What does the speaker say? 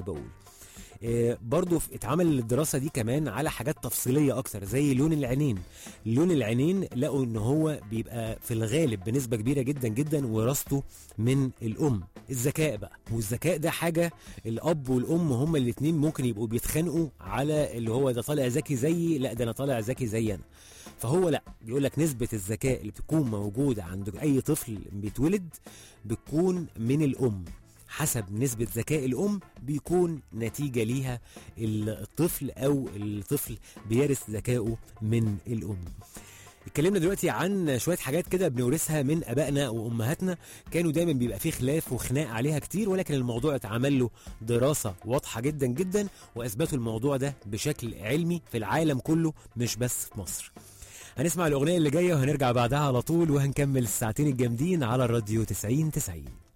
بقول آه، برضو في- اتعمل الدراسة دي كمان على حاجات تفصيلية أكتر زي لون العينين لون العينين لقوا إن هو بيبقى في الغالب بنسبة كبيرة جدا جدا وراثته من الأم الذكاء بقى والذكاء ده حاجة الأب والأم هما الاتنين ممكن يبقوا بيتخانقوا على اللي هو ده طالع ذكي زيي لا ده أنا طالع ذكي زي أنا فهو لا بيقول لك نسبة الذكاء اللي بتكون موجودة عند أي طفل بيتولد بتكون من الأم حسب نسبة ذكاء الأم بيكون نتيجة ليها الطفل أو الطفل بيرث ذكائه من الأم اتكلمنا دلوقتي عن شويه حاجات كده بنورثها من ابائنا وامهاتنا كانوا دايما بيبقى فيه خلاف وخناق عليها كتير ولكن الموضوع اتعمل له دراسه واضحه جدا جدا واثبتوا الموضوع ده بشكل علمي في العالم كله مش بس في مصر هنسمع الاغنيه اللي جايه وهنرجع بعدها على طول وهنكمل الساعتين الجامدين على الراديو 90 90